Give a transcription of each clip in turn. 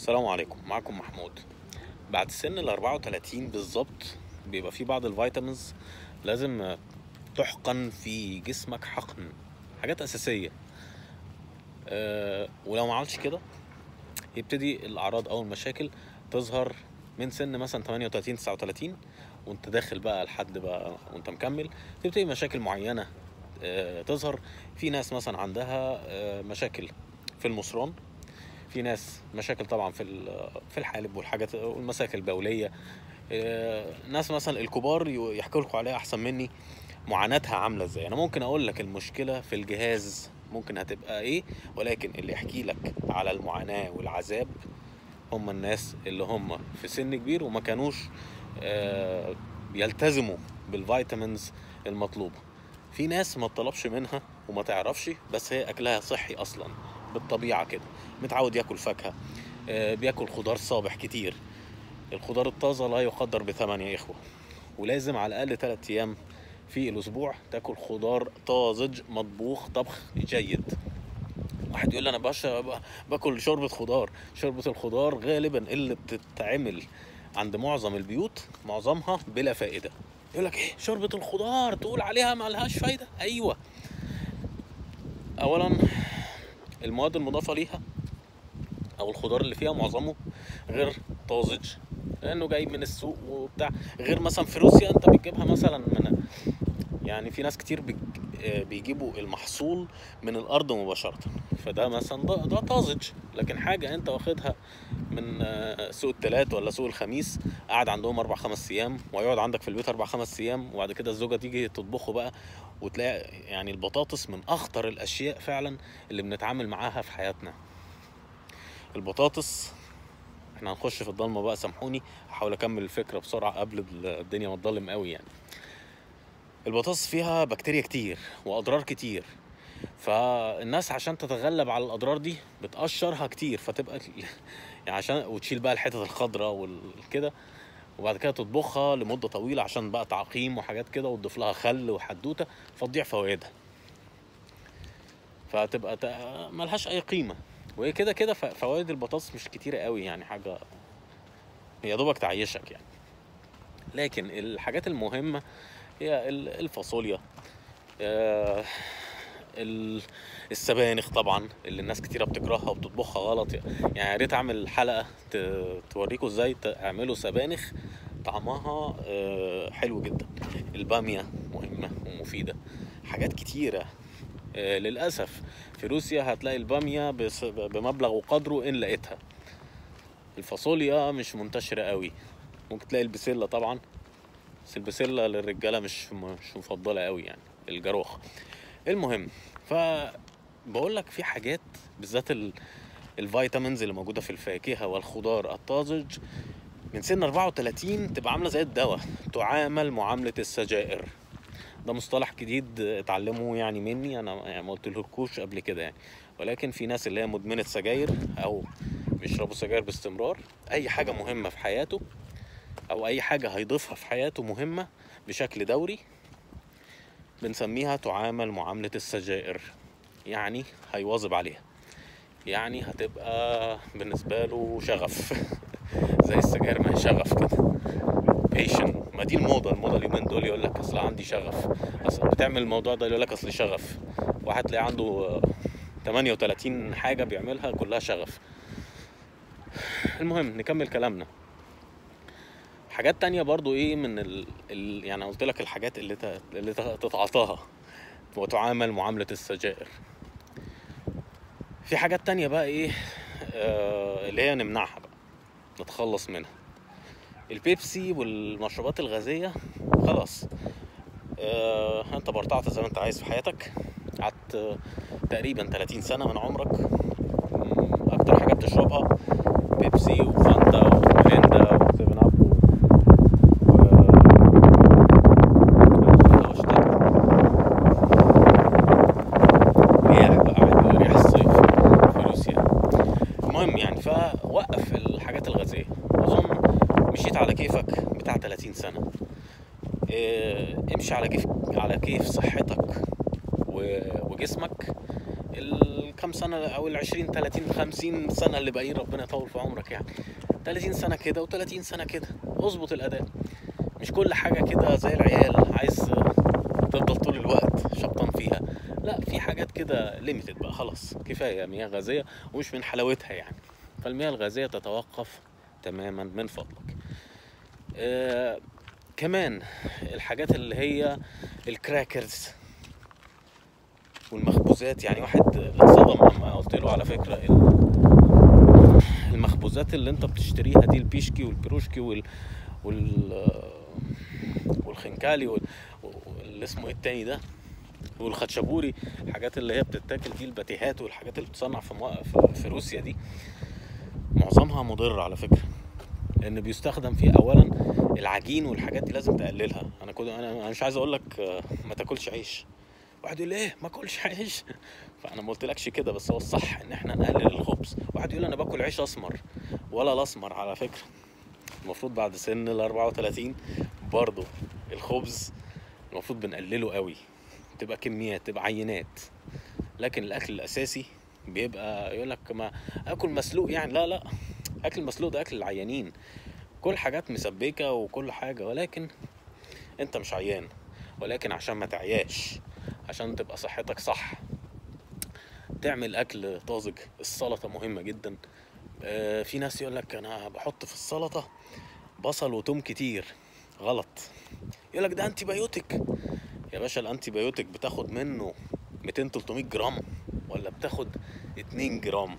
السلام عليكم معكم محمود بعد سن ال 34 بالظبط بيبقى في بعض الفيتامينز لازم تحقن في جسمك حقن حاجات أساسية أه ولو ما عملتش كده يبتدي الأعراض أو المشاكل تظهر من سن مثلا 38 39 وانت داخل بقى لحد بقى وانت مكمل تبتدي مشاكل معينة أه تظهر في ناس مثلا عندها أه مشاكل في المصران في ناس مشاكل طبعا في في الحالب والحاجات والمساكل البوليه ناس مثلا الكبار يحكوا لكم عليها احسن مني معاناتها عامله ازاي انا ممكن اقول لك المشكله في الجهاز ممكن هتبقى ايه ولكن اللي يحكي لك على المعاناه والعذاب هم الناس اللي هم في سن كبير وما كانوش بيلتزموا بالفيتامينز المطلوبه في ناس ما طلبش منها وما تعرفش بس هي اكلها صحي اصلا بالطبيعه كده متعود ياكل فاكهه آه بياكل خضار صابح كتير الخضار الطازه لا يقدر بثمن يا اخوه ولازم على الاقل 3 ايام في الاسبوع تاكل خضار طازج مطبوخ طبخ جيد واحد يقول لي انا باشا باكل شوربه خضار شوربه الخضار غالبا اللي بتتعمل عند معظم البيوت معظمها بلا فائده يقول لك ايه شوربه الخضار تقول عليها ما لهاش فايده ايوه اولا المواد المضافة ليها أو الخضار اللي فيها معظمه غير طازج لأنه جاي من السوق وبتاع غير مثلا في روسيا أنت بتجيبها مثلا من يعني في ناس كتير بيجيبوا المحصول من الأرض مباشرة فده مثلا ده, ده طازج لكن حاجة أنت واخدها من سوق التلات ولا سوق الخميس قاعد عندهم أربع خمس أيام ويقعد عندك في البيت أربع خمس أيام وبعد كده الزوجة تيجي تطبخه بقى وتلاقي يعني البطاطس من اخطر الاشياء فعلا اللي بنتعامل معاها في حياتنا البطاطس احنا هنخش في الضلمه بقى سامحوني هحاول اكمل الفكره بسرعه قبل الدنيا ما تضلم قوي يعني البطاطس فيها بكتيريا كتير واضرار كتير فالناس عشان تتغلب على الاضرار دي بتقشرها كتير فتبقى يعني عشان وتشيل بقى الحتت الخضراء والكده وبعد كده تطبخها لمده طويله عشان بقى تعقيم وحاجات كده وتضيف لها خل وحدوته فتضيع فوائدها فتبقى ملهاش اي قيمه وهي كده كده فوائد البطاطس مش كتيره قوي يعني حاجه يا دوبك تعيشك يعني لكن الحاجات المهمه هي الفاصوليا السبانخ طبعا اللي الناس كتيره بتكرهها وبتطبخها غلط يعني يا ريت اعمل حلقه توريكم ازاي تعملوا سبانخ طعمها حلو جدا الباميه مهمه ومفيده حاجات كتيره للاسف في روسيا هتلاقي الباميه بمبلغ وقدره ان لقيتها الفاصوليا مش منتشره قوي ممكن تلاقي البسله طبعا بس البسله للرجاله مش مش مفضله قوي يعني الجروخ المهم فبقول لك في حاجات بالذات الفيتامينز اللي موجوده في الفاكهه والخضار الطازج من سن 34 تبقى عامله زي الدواء تعامل معامله السجائر ده مصطلح جديد اتعلمه يعني مني انا يعني ما قلتلكوش قبل كده يعني ولكن في ناس اللي هي مدمنه سجاير او بيشربوا سجاير باستمرار اي حاجه مهمه في حياته او اي حاجه هيضيفها في حياته مهمه بشكل دوري بنسميها تعامل معاملة السجائر يعني هيواظب عليها يعني هتبقى بالنسبة له شغف زي السجاير ما هي شغف كده بيشن ما دي الموضة الموضة اليومين دول يقول لك اصل عندي شغف اصل بتعمل الموضوع ده يقول لك اصل شغف واحد تلاقي عنده 38 حاجة بيعملها كلها شغف المهم نكمل كلامنا حاجات تانية برضو ايه من ال... ال... يعني قلت لك الحاجات اللي ت... اللي تتعاطاها وتعامل معاملة السجائر في حاجات تانية بقى ايه آه اللي هي نمنعها بقى نتخلص منها البيبسي والمشروبات الغازية خلاص آه انت برطعت زي ما انت عايز في حياتك قعدت تقريبا 30 سنة من عمرك اكتر حاجة بتشربها بيبسي وفانتا وميريندا وسيفن اب فوقف الحاجات الغازية أظن مشيت على كيفك بتاع 30 سنة اه امشي على كيف على كيف صحتك وجسمك كام سنه او ال 20 30 50 سنه اللي باقيين ربنا يطول في عمرك يعني 30 سنه كده و30 سنه كده اظبط الاداء مش كل حاجه كده زي العيال عايز تفضل طول الوقت شبطان فيها لا في حاجات كده ليميتد بقى خلاص كفايه مياه غازيه ومش من حلاوتها يعني فالمياه الغازيه تتوقف تماما من فضلك آه كمان الحاجات اللي هي الكراكرز والمخبوزات يعني واحد اتصدم لما قلت له على فكره ال- المخبوزات اللي انت بتشتريها دي البيشكي والبروشكي وال وال والخنكالي وال... واللي اسمه ايه التاني ده والخدشبوري الحاجات اللي هي بتتاكل دي الباتيهات والحاجات اللي بتصنع في, مو... في- في روسيا دي معظمها مضر على فكره لان بيستخدم فيه اولا العجين والحاجات دي لازم تقللها انا كنت انا أنا مش عايز اقول لك آه، ما تاكلش عيش واحد يقول لي ايه ما اكلش عيش فانا ما قلتلكش كده بس هو الصح ان احنا نقلل الخبز واحد يقول انا باكل عيش اسمر ولا الاسمر على فكره المفروض بعد سن ال 34 برضه الخبز المفروض بنقلله قوي تبقى كميات تبقى عينات لكن الاكل الاساسي بيبقى يقول لك ما اكل مسلوق يعني لا لا اكل مسلوق ده اكل العيانين كل حاجات مسبكه وكل حاجه ولكن انت مش عيان ولكن عشان ما تعياش عشان تبقى صحتك صح تعمل اكل طازج السلطه مهمه جدا آه، في ناس يقول لك انا بحط في السلطه بصل وتوم كتير غلط يقول لك ده انتي بايوتيك يا باشا الانتي بايوتيك بتاخد منه 200 300 جرام ولا بتاخد 2 جرام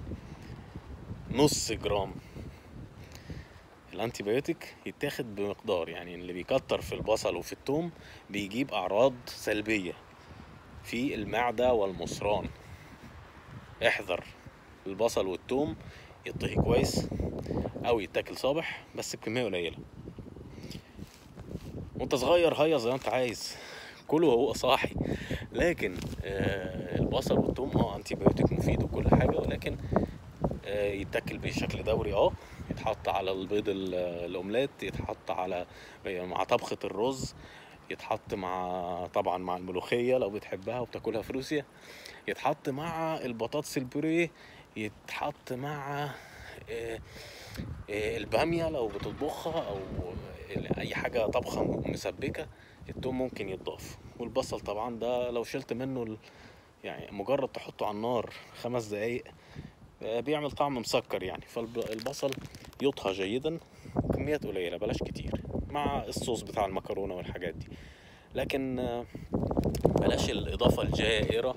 نص جرام الانتي بايوتيك يتاخد بمقدار يعني اللي بيكتر في البصل وفي الثوم بيجيب اعراض سلبيه في المعده والمصران احذر البصل والثوم يطهي كويس او يتاكل صابح بس بكميه قليله وانت صغير هيا زي ما انت عايز كله وهو صاحي لكن آه البصل والثوم اه انتي بايوتيك مفيد وكل حاجه ولكن آه يتاكل بشكل دوري اه يتحط على البيض ال- الاومليت يتحط على مع طبخه الرز يتحط مع طبعا مع الملوخيه لو بتحبها وبتاكلها في روسيا يتحط مع البطاطس البوريه يتحط مع آه، آه، الباميه لو بتطبخها او ال- اي حاجه طبخه مسبكه التوم ممكن يتضاف والبصل طبعا ده لو شلت منه ال... يعني مجرد تحطه على النار خمس دقايق آه، بيعمل طعم مسكر يعني فالبصل يطهى جيدا كميات قليله بلاش كتير مع الصوص بتاع المكرونه والحاجات دي لكن آه، بلاش الاضافه الجائره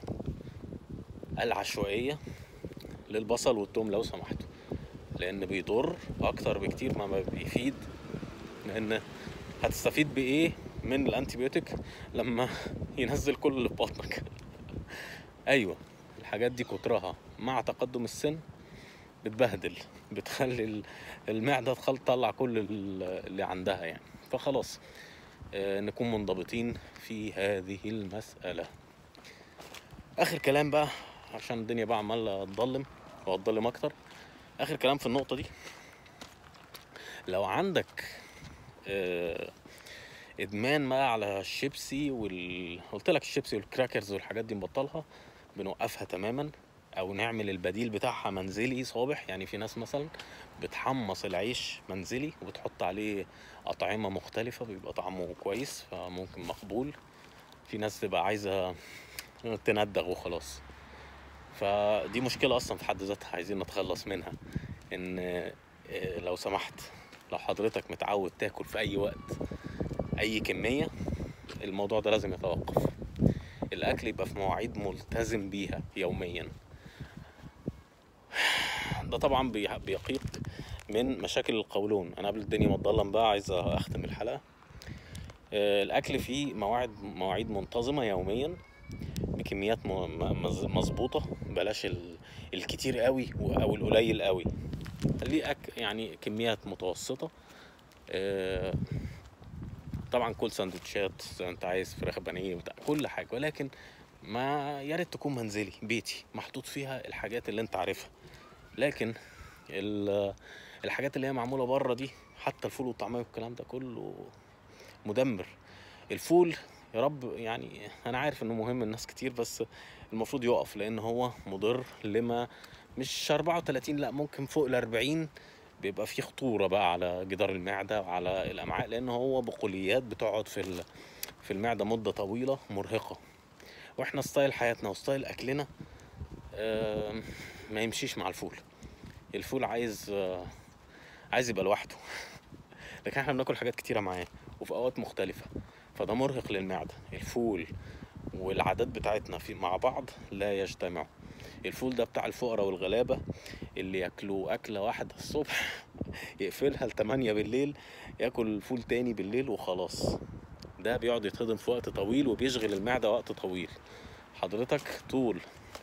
العشوائيه للبصل والثوم لو سمحتوا لان بيضر اكتر بكتير ما بيفيد لان هتستفيد بايه من الانتيبيوتيك لما ينزل كل اللي في بطنك ايوه الحاجات دي كترها مع تقدم السن بتبهدل بتخلي ال- المعده تخل تطلع كل ال- اللي عندها يعني فخلاص آه، نكون منضبطين في هذه المساله اخر كلام بقى عشان الدنيا بقى عماله تضلم وهتضلم اكتر اخر كلام في النقطه دي لو عندك آه، ادمان ما على الشيبسي وال قلت لك الشيبسي والكراكرز والحاجات دي نبطلها بنوقفها تماما او نعمل البديل بتاعها منزلي صابح يعني في ناس مثلا بتحمص العيش منزلي وبتحط عليه اطعمه مختلفه بيبقى طعمه كويس فممكن مقبول في ناس تبقى عايزه تندغ وخلاص فدي مشكله اصلا في حد ذاتها عايزين نتخلص منها ان آه، لو سمحت لو حضرتك متعود تاكل في اي وقت اي كميه الموضوع ده لازم يتوقف الاكل يبقى في مواعيد ملتزم بيها يوميا ده طبعا بي- بيقيق من مشاكل القولون انا قبل الدنيا ما تضلم بقى عايز اختم الحلقه آه، الاكل فيه مواعيد مواعيد منتظمه يوميا بكميات م- م- مز- مظبوطه بلاش ال- الكتير قوي و- او القليل قوي خليه أك يعني كميات متوسطه آه، طبعا كل سندوتشات زي ما انت عايز فراخ بانيه وبتاع كل حاجه ولكن ما يا ريت تكون منزلي بيتي محطوط فيها الحاجات اللي انت عارفها لكن ال- الحاجات اللي هي معموله بره دي حتى الفول والطعميه والكلام ده كله مدمر الفول يا رب يعني انا عارف انه مهم لناس كتير بس المفروض يقف لان هو مضر لما مش 34 لا ممكن فوق ال 40 بيبقى فيه خطورة بقى على جدار المعدة وعلى الأمعاء لأن هو بقوليات بتقعد في ال- في المعدة مدة طويلة مرهقة واحنا ستايل حياتنا وستايل أكلنا آم، ما يمشيش مع الفول الفول عايز آه، عايز يبقى لوحده لكن احنا بناكل حاجات كتيرة معاه وفي أوقات مختلفة فده مرهق للمعدة الفول والعادات بتاعتنا في مع بعض لا يجتمعوا الفول ده بتاع الفقراء والغلابة اللي ياكلوا أكلة واحدة الصبح يقفلها لتمانية بالليل ياكل فول تاني بالليل وخلاص ده بيقعد يتهضم في وقت طويل وبيشغل المعدة وقت طويل حضرتك طول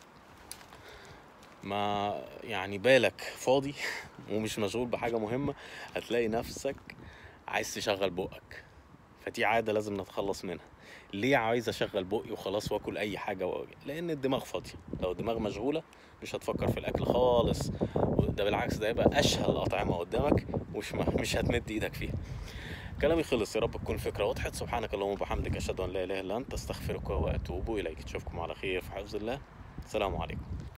ما يعني بالك فاضي ومش مشغول بحاجة مهمة هتلاقي نفسك عايز تشغل بقك فدي عادة لازم نتخلص منها ليه عايز اشغل بقي وخلاص واكل اي حاجة و... لان الدماغ فاضية لو الدماغ مشغولة مش هتفكر في الاكل خالص ده بالعكس ده يبقى اشهى الاطعمة قدامك ومش م... مش هتمد ايدك فيها كلامي خلص يا رب تكون الفكرة وضحت سبحانك اللهم وبحمدك اشهد ان لا اله الا انت استغفرك واتوب اليك اشوفكم على خير في حفظ الله السلام عليكم